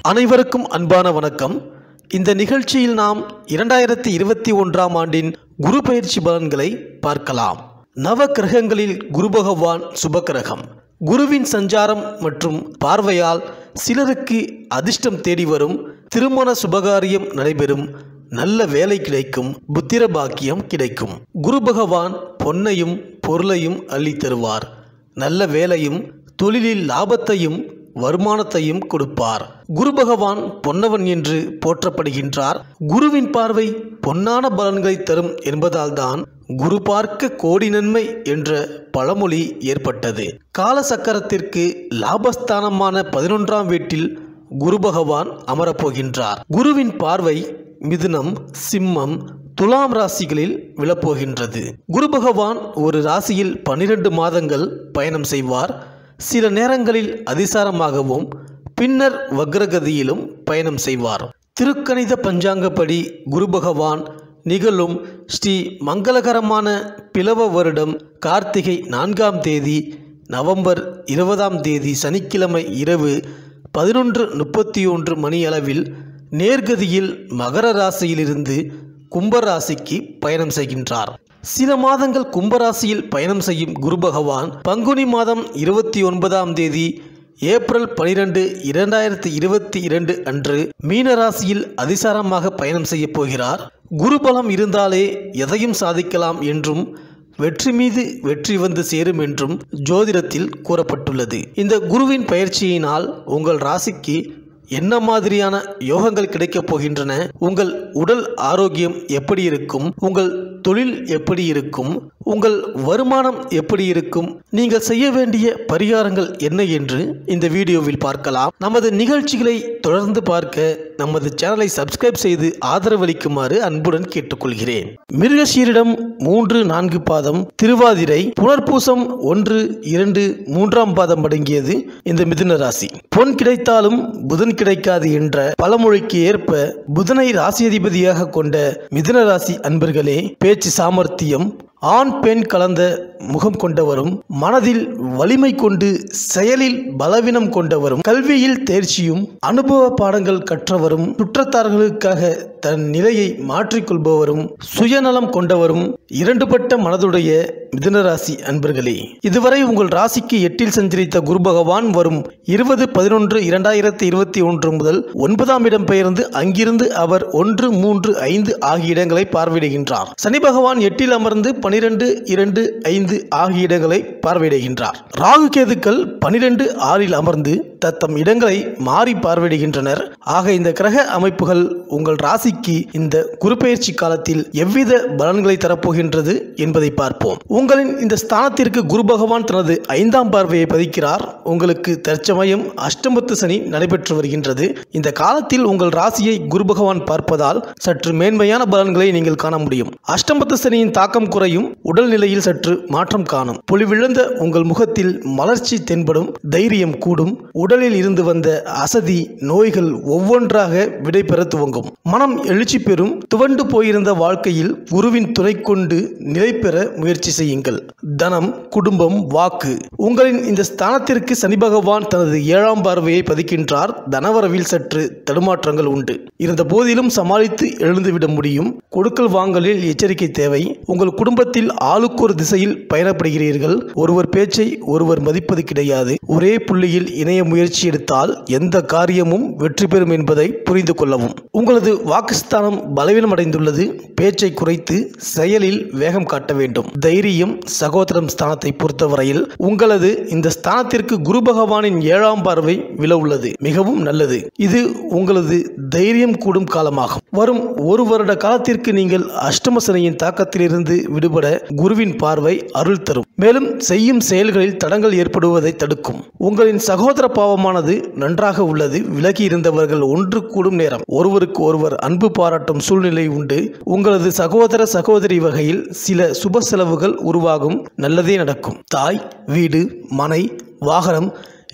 அனைவருக்கும் அன்பான வணக்கம் இந்த நிகழ்ச்சியில் நாம் இரண்டாயிரத்தி இருபத்தி ஒன்றாம் ஆண்டின் குரு பயிற்சி பலன்களை பார்க்கலாம் நவ கிரகங்களில் குரு பகவான் சுபக்கிரகம் குருவின் சஞ்சாரம் மற்றும் பார்வையால் சிலருக்கு அதிர்ஷ்டம் தேடி வரும் திருமண சுபகாரியம் நடைபெறும் நல்ல வேலை கிடைக்கும் புத்திர பாக்கியம் கிடைக்கும் குரு பகவான் பொன்னையும் பொருளையும் அள்ளித் தருவார் நல்ல வேலையும் தொழிலில் லாபத்தையும் வருமானத்தையும் கொடுப்பார் குரு பகவான் பொன்னவன் என்று போற்றப்படுகின்றார் குருவின் பார்வை பொன்னான பலன்களை தரும் என்பதால்தான் குரு பார்க்க கோடி நன்மை என்ற பழமொழி ஏற்பட்டது கால சக்கரத்திற்கு லாபஸ்தானமான பதினொன்றாம் வீட்டில் குரு பகவான் அமரப்போகின்றார் குருவின் பார்வை மிதுனம் சிம்மம் துலாம் ராசிகளில் விழப்போகின்றது குரு பகவான் ஒரு ராசியில் பன்னிரண்டு மாதங்கள் பயணம் செய்வார் சில நேரங்களில் அதிசாரமாகவும் பின்னர் வக்ரகதியிலும் பயணம் செய்வார் திருக்கணித பஞ்சாங்கப்படி குரு பகவான் நிகழும் ஸ்ரீ மங்களகரமான பிளவ வருடம் கார்த்திகை நான்காம் தேதி நவம்பர் இருபதாம் தேதி சனிக்கிழமை இரவு பதினொன்று முப்பத்தி ஒன்று மணி அளவில் நேர்கதியில் மகர ராசியிலிருந்து கும்பராசிக்கு பயணம் செய்கின்றார் சில மாதங்கள் கும்பராசியில் பயணம் செய்யும் குரு பகவான் பங்குனி மாதம் இருபத்தி ஒன்பதாம் தேதி ஏப்ரல் பனிரெண்டு இரண்டாயிரத்தி இருபத்தி இரண்டு அன்று மீனராசியில் அதிசாரமாக பயணம் செய்ய போகிறார் குரு பலம் இருந்தாலே எதையும் சாதிக்கலாம் என்றும் வெற்றி மீது வெற்றி வந்து சேரும் என்றும் ஜோதிடத்தில் கூறப்பட்டுள்ளது இந்த குருவின் பயிற்சியினால் உங்கள் ராசிக்கு என்ன மாதிரியான யோகங்கள் கிடைக்கப் போகின்றன உங்கள் உடல் ஆரோக்கியம் எப்படி இருக்கும் உங்கள் தொழில் எப்படி இருக்கும் உங்கள் வருமானம் எப்படி இருக்கும் நீங்கள் செய்ய வேண்டிய பரிகாரங்கள் என்ன என்று இந்த வீடியோவில் பார்க்கலாம் நமது நிகழ்ச்சிகளை தொடர்ந்து பார்க்க நமது சேனலை சப்ஸ்கிரைப் செய்து ஆதரவளிக்குமாறு அன்புடன் கேட்டுக்கொள்கிறேன் மிருகசீரிடம் மூன்று நான்கு பாதம் திருவாதிரை புனர்பூசம் ஒன்று இரண்டு மூன்றாம் பாதம் அடங்கியது இந்த மிதுன ராசி பொன் கிடைத்தாலும் புதன் கிடைக்காது என்ற பழமொழிக்கு ஏற்ப புதனை ராசியதிபதியாக கொண்ட மிதுன ராசி அன்பர்களே பேச்சு சாமர்த்தியம் ஆண் பெண் கலந்த முகம் கொண்டவரும் மனதில் வலிமை கொண்டு செயலில் பலவீனம் கொண்டவரும் கல்வியில் தேர்ச்சியும் அனுபவ பாடங்கள் கற்றவரும் சுற்றத்தார்களுக்காக தன் நிலையை மாற்றிக்கொள்பவரும் சுயநலம் கொண்டவரும் இரண்டுபட்ட மனதுடைய மிதுனராசி அன்பர்களே இதுவரை உங்கள் ராசிக்கு எட்டில் சஞ்சரித்த குரு பகவான் வரும் இருபது பதினொன்று இரண்டாயிரத்தி இருபத்தி ஒன்று முதல் ஒன்பதாம் இடம் பெயர்ந்து அங்கிருந்து அவர் ஒன்று மூன்று ஐந்து ஆகிய இடங்களை பார்வையிடுகின்றார் சனி பகவான் எட்டில் அமர்ந்து பனிரெண்டு இரண்டு ஐந்து ஆகிய இடங்களை பார்வையிடுகின்றார் ராகு கேதுக்கள் பனிரெண்டு ஆறில் அமர்ந்து தத்தம் இடங்களை மாறி பார்வையிடுகின்றனர் ஆக இந்த கிரக அமைப்புகள் உங்கள் ராசிக்கு இந்த குருப்பெயர்ச்சி காலத்தில் எவ்வித பலன்களை தரப்போகின்றது என்பதை பார்ப்போம் உங்களின் இந்த ஸ்தானத்திற்கு குரு பகவான் தனது ஐந்தாம் பார்வையை பதிக்கிறார் உங்களுக்கு தற்சமயம் அஷ்டமத்து சனி நடைபெற்று வருகின்றது இந்த காலத்தில் உங்கள் ராசியை குரு பகவான் பார்ப்பதால் சற்று மேன்மையான பலன்களை நீங்கள் காண முடியும் அஷ்டமத்து சனியின் தாக்கம் குறையும் உடல்நிலையில் சற்று மாற்றம் காணும் பொலிவிழந்த உங்கள் முகத்தில் மலர்ச்சி தென்படும் தைரியம் கூடும் உடலில் இருந்து வந்த அசதி நோய்கள் ஒவ்வொன்றாக விடைபெற துவங்கும் மனம் எழுச்சி பெறும் துவண்டு போயிருந்த வாழ்க்கையில் குருவின் துணை கொண்டு நிலை பெற முயற்சி செய்யுங்கள் தனம் குடும்பம் வாக்கு உங்களின் இந்த ஸ்தானத்திற்கு சனி பகவான் தனது ஏழாம் பார்வையை பதிக்கின்றார் தனவரவில் சற்று தடுமாற்றங்கள் உண்டு இருந்த போதிலும் சமாளித்து எழுந்துவிட முடியும் கொடுக்கல் வாங்கலில் எச்சரிக்கை தேவை உங்கள் குடும்பத்தில் ஆளுக்கு ஒரு திசையில் பயணப்படுகிறீர்கள் ஒருவர் பேச்சை ஒருவர் மதிப்பது கிடையாது ஒரே புள்ளியில் இணைய முயற்சி எடுத்தால் எந்த காரியமும் வெற்றி பெறும் என்பதை புரிந்து கொள்ளவும் உங்களது வாக்குஸ்தானம் பலவீனம் அடைந்துள்ளது பேச்சை குறைத்து செயலில் வேகம் காட்ட வேண்டும் தைரியம் சகோதரம் ஸ்தானத்தை பொறுத்தவரையில் உங்களது இந்த ஸ்தானத்திற்கு குரு பகவானின் ஏழாம் பார்வை விழ உள்ளது மிகவும் நல்லது இது உங்களது தைரியம் கூடும் காலமாகும் வரும் ஒரு வருட காலத்திற்கு நீங்கள் அஷ்டம சனியின் தாக்கத்திலிருந்து விடுபட குருவின் பார்வை அருள் தரும் மேலும் செய்யும் செயல்களில் தடங்கள் ஏற்படுவதை தடுக்கும் உங்களின் சகோதர பாவமானது நன்றாக உள்ளது விலகி இருந்தவர்கள் ஒன்று கூடும் நேரம் ஒருவருக்கு ஒருவர் அன்பு பாராட்டும் சூழ்நிலை உண்டு உங்களது சகோதர சகோதரி வகையில் சில சுப செலவுகள் உருவாகும் நல்லதே நடக்கும் தாய் வீடு மனை வாகனம்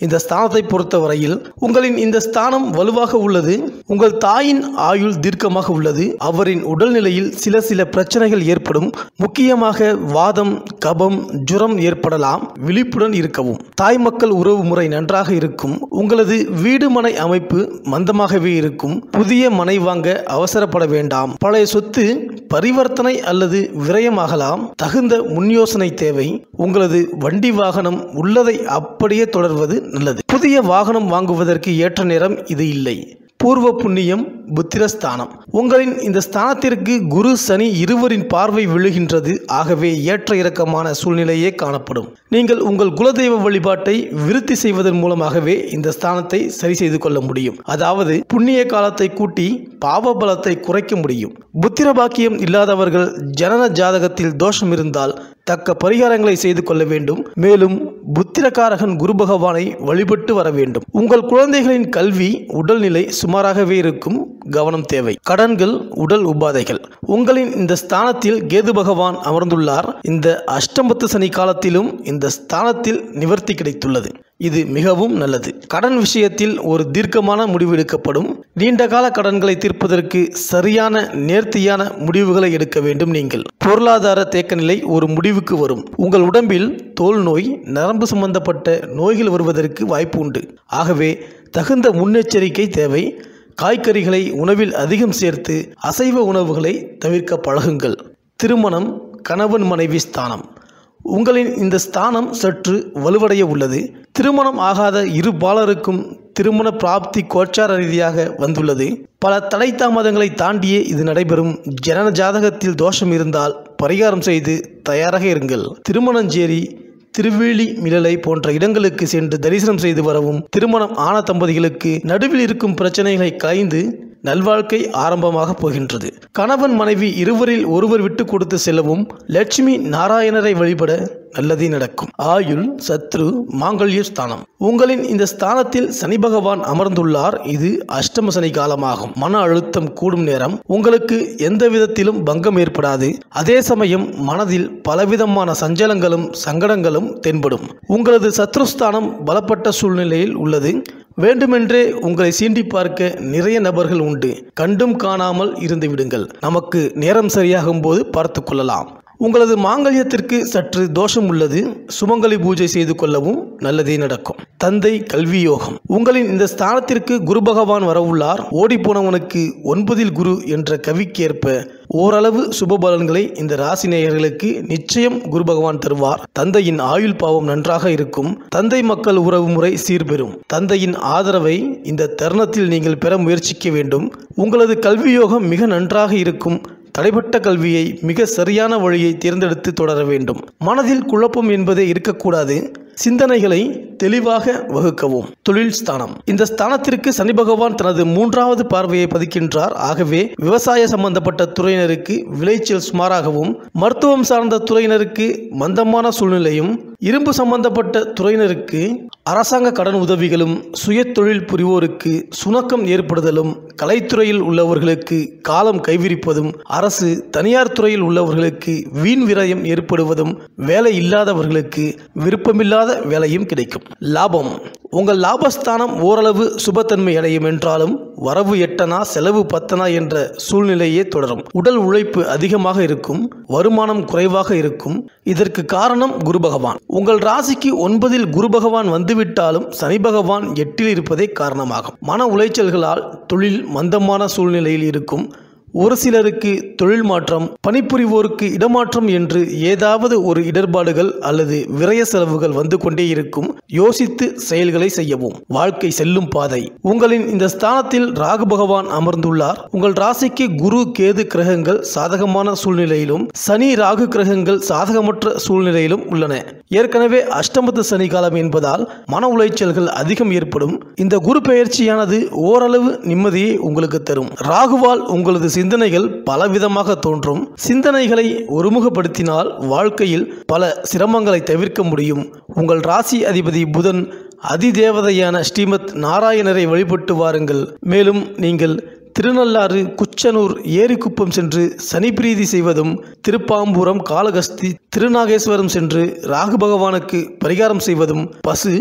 இந்த ஸ்தானத்தை பொறுத்தவரையில் உங்களின் இந்த ஸ்தானம் வலுவாக உள்ளது உங்கள் தாயின் ஆயுள் தீர்க்கமாக உள்ளது அவரின் உடல்நிலையில் சில சில பிரச்சனைகள் ஏற்படும் முக்கியமாக வாதம் கபம் ஜுரம் ஏற்படலாம் விழிப்புடன் இருக்கவும் தாய் மக்கள் உறவு முறை நன்றாக இருக்கும் உங்களது வீடு மனை அமைப்பு மந்தமாகவே இருக்கும் புதிய மனை வாங்க அவசரப்பட வேண்டாம் பழைய சொத்து பரிவர்த்தனை அல்லது விரயமாகலாம் தகுந்த முன்யோசனை தேவை உங்களது வண்டி வாகனம் உள்ளதை அப்படியே தொடர்வது நல்லது புதிய வாகனம் வாங்குவதற்கு ஏற்ற நேரம் இது இல்லை பூர்வ புண்ணியம் புத்திரஸ்தானம் உங்களின் இந்த ஸ்தானத்திற்கு குரு சனி இருவரின் பார்வை விழுகின்றது ஆகவே ஏற்ற இறக்கமான சூழ்நிலையே காணப்படும் நீங்கள் உங்கள் குலதெய்வ வழிபாட்டை விருத்தி செய்வதன் மூலமாகவே இந்த ஸ்தானத்தை சரி செய்து கொள்ள முடியும் அதாவது புண்ணிய காலத்தை கூட்டி பாவ பலத்தை குறைக்க முடியும் புத்திர பாக்கியம் இல்லாதவர்கள் ஜனன ஜாதகத்தில் தோஷம் இருந்தால் தக்க பரிகாரங்களை செய்து கொள்ள வேண்டும் மேலும் புத்திரகாரகன் குரு பகவானை வழிபட்டு வர வேண்டும் உங்கள் குழந்தைகளின் கல்வி உடல்நிலை சுமாராகவே இருக்கும் கவனம் தேவை கடன்கள் உடல் உபாதைகள் உங்களின் இந்த ஸ்தானத்தில் கேது பகவான் அமர்ந்துள்ளார் இந்த அஷ்டமத்து சனி காலத்திலும் இந்த ஸ்தானத்தில் நிவர்த்தி கிடைத்துள்ளது இது மிகவும் நல்லது கடன் விஷயத்தில் ஒரு தீர்க்கமான முடிவு எடுக்கப்படும் நீண்டகால கடன்களை தீர்ப்பதற்கு சரியான நேர்த்தியான முடிவுகளை எடுக்க வேண்டும் நீங்கள் பொருளாதார தேக்க நிலை ஒரு முடிவுக்கு வரும் உங்கள் உடம்பில் தோல் நோய் நரம்பு சம்பந்தப்பட்ட நோய்கள் வருவதற்கு வாய்ப்பு உண்டு ஆகவே தகுந்த முன்னெச்சரிக்கை தேவை காய்கறிகளை உணவில் அதிகம் சேர்த்து அசைவ உணவுகளை தவிர்க்க பழகுங்கள் திருமணம் கணவன் மனைவி ஸ்தானம் உங்களின் இந்த ஸ்தானம் சற்று வலுவடைய உள்ளது திருமணம் ஆகாத இரு பாலருக்கும் திருமண பிராப்தி கோச்சார ரீதியாக வந்துள்ளது பல தடை தாமதங்களை தாண்டியே இது நடைபெறும் ஜனன ஜாதகத்தில் தோஷம் இருந்தால் பரிகாரம் செய்து தயாராக இருங்கள் திருமணஞ்சேரி திருவேலி மிளலை போன்ற இடங்களுக்கு சென்று தரிசனம் செய்து வரவும் திருமணம் ஆன தம்பதிகளுக்கு நடுவில் இருக்கும் பிரச்சனைகளை கலைந்து நல்வாழ்க்கை ஆரம்பமாக போகின்றது கணவன் மனைவி இருவரில் ஒருவர் விட்டு கொடுத்து செல்லவும் லட்சுமி நாராயணரை வழிபட நல்லதே நடக்கும் ஆயுள் சத்ரு மாங்கல்ய ஸ்தானம் உங்களின் இந்த ஸ்தானத்தில் சனி பகவான் அமர்ந்துள்ளார் இது அஷ்டம சனி காலமாகும் மன அழுத்தம் கூடும் நேரம் உங்களுக்கு எந்த விதத்திலும் பங்கம் ஏற்படாது அதே சமயம் மனதில் பலவிதமான சஞ்சலங்களும் சங்கடங்களும் தென்படும் உங்களது சத்ருஸ்தானம் பலப்பட்ட சூழ்நிலையில் உள்ளது வேண்டுமென்றே உங்களை சீண்டி பார்க்க நிறைய நபர்கள் உண்டு கண்டும் காணாமல் இருந்து விடுங்கள் நமக்கு நேரம் சரியாகும் போது பார்த்து கொள்ளலாம் உங்களது மாங்கல்யத்திற்கு சற்று தோஷம் உள்ளது சுமங்கலி பூஜை செய்து கொள்ளவும் நல்லதே நடக்கும் தந்தை கல்வி யோகம் உங்களின் இந்த ஸ்தானத்திற்கு குரு பகவான் வரவுள்ளார் ஓடிப்போனவனுக்கு ஒன்பதில் குரு என்ற கவிக்கேற்ப ஓரளவு சுப பலன்களை இந்த ராசி நேயர்களுக்கு நிச்சயம் குரு பகவான் தருவார் தந்தையின் ஆயுள் பாவம் நன்றாக இருக்கும் தந்தை மக்கள் உறவு முறை சீர்பெறும் தந்தையின் ஆதரவை இந்த தருணத்தில் நீங்கள் பெற முயற்சிக்க வேண்டும் உங்களது கல்வி யோகம் மிக நன்றாக இருக்கும் தடைப்பட்ட கல்வியை மிக சரியான வழியை தேர்ந்தெடுத்து தொடர வேண்டும் மனதில் குழப்பம் என்பதே இருக்கக்கூடாது சிந்தனைகளை தெளிவாக வகுக்கவும் தொழில் ஸ்தானம் இந்த ஸ்தானத்திற்கு சனி பகவான் தனது மூன்றாவது பார்வையை பதிக்கின்றார் ஆகவே விவசாய சம்பந்தப்பட்ட துறையினருக்கு விளைச்சல் சுமாராகவும் மருத்துவம் சார்ந்த துறையினருக்கு மந்தமான சூழ்நிலையும் இரும்பு சம்பந்தப்பட்ட துறையினருக்கு அரசாங்க கடன் உதவிகளும் சுய தொழில் புரிவோருக்கு சுணக்கம் ஏற்படுதலும் கலைத்துறையில் உள்ளவர்களுக்கு காலம் கைவிரிப்பதும் அரசு தனியார் துறையில் உள்ளவர்களுக்கு வீண் விரயம் ஏற்படுவதும் வேலை இல்லாதவர்களுக்கு விருப்பமில்லாத வேலையும் கிடைக்கும் லாபம் உங்கள் லாபஸ்தானம் ஓரளவு சுபத்தன்மை அடையும் என்றாலும் வரவு எட்டனா செலவு பத்தனா என்ற சூழ்நிலையே தொடரும் உடல் உழைப்பு அதிகமாக இருக்கும் வருமானம் குறைவாக இருக்கும் இதற்கு காரணம் குரு பகவான் உங்கள் ராசிக்கு ஒன்பதில் குரு பகவான் வந்துவிட்டாலும் சனி பகவான் எட்டில் இருப்பதே காரணமாகும் மன உளைச்சல்களால் தொழில் மந்தமான சூழ்நிலையில் இருக்கும் ஒரு சிலருக்கு தொழில் மாற்றம் பணிபுரிவோருக்கு இடமாற்றம் என்று ஏதாவது ஒரு இடர்பாடுகள் அல்லது விரய செலவுகள் வந்து கொண்டே இருக்கும் யோசித்து செயல்களை செய்யவும் வாழ்க்கை செல்லும் பாதை உங்களின் இந்த ஸ்தானத்தில் ராகு பகவான் அமர்ந்துள்ளார் உங்கள் ராசிக்கு குரு கேது கிரகங்கள் சாதகமான சூழ்நிலையிலும் சனி ராகு கிரகங்கள் சாதகமற்ற சூழ்நிலையிலும் உள்ளன ஏற்கனவே அஷ்டமத்து சனி காலம் என்பதால் மன உளைச்சல்கள் அதிகம் ஏற்படும் இந்த குரு பெயர்ச்சியானது ஓரளவு நிம்மதியை உங்களுக்கு தரும் ராகுவால் உங்களது சிந்தனைகள் பலவிதமாக தோன்றும் சிந்தனைகளை ஒருமுகப்படுத்தினால் வாழ்க்கையில் பல சிரமங்களை தவிர்க்க முடியும் உங்கள் ராசி அதிபதி புதன் அதிதேவதையான ஸ்ரீமத் நாராயணரை வழிபட்டு வாருங்கள் மேலும் நீங்கள் திருநள்ளாறு குச்சனூர் ஏரிக்குப்பம் சென்று சனிப்பிரீதி செய்வதும் திருப்பாம்பூரம் காளகஸ்தி திருநாகேஸ்வரம் சென்று ராகு பகவானுக்கு பரிகாரம் செய்வதும் பசு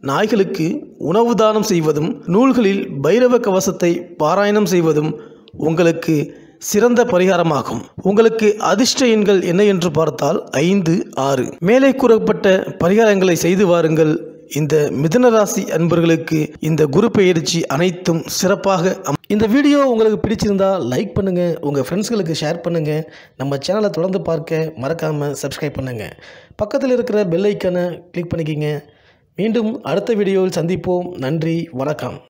நாய்களுக்கு உணவு தானம் செய்வதும் நூல்களில் பைரவ கவசத்தை பாராயணம் செய்வதும் உங்களுக்கு சிறந்த பரிகாரமாகும் உங்களுக்கு அதிர்ஷ்ட எண்கள் என்ன என்று பார்த்தால் ஐந்து ஆறு மேலே கூறப்பட்ட பரிகாரங்களை செய்து வாருங்கள் இந்த மிதுன ராசி அன்பர்களுக்கு இந்த குரு பெயர்ச்சி அனைத்தும் சிறப்பாக அம்- இந்த வீடியோ உங்களுக்கு பிடிச்சிருந்தா லைக் பண்ணுங்க உங்க ஃப்ரெண்ட்ஸ்களுக்கு ஷேர் பண்ணுங்க நம்ம சேனலை தொடர்ந்து பார்க்க மறக்காம சப்ஸ்கிரைப் பண்ணுங்க பக்கத்தில் இருக்கிற பெல் ஐக்கனை கிளிக் பண்ணிக்கிங்க மீண்டும் அடுத்த வீடியோவில் சந்திப்போம் நன்றி வணக்கம்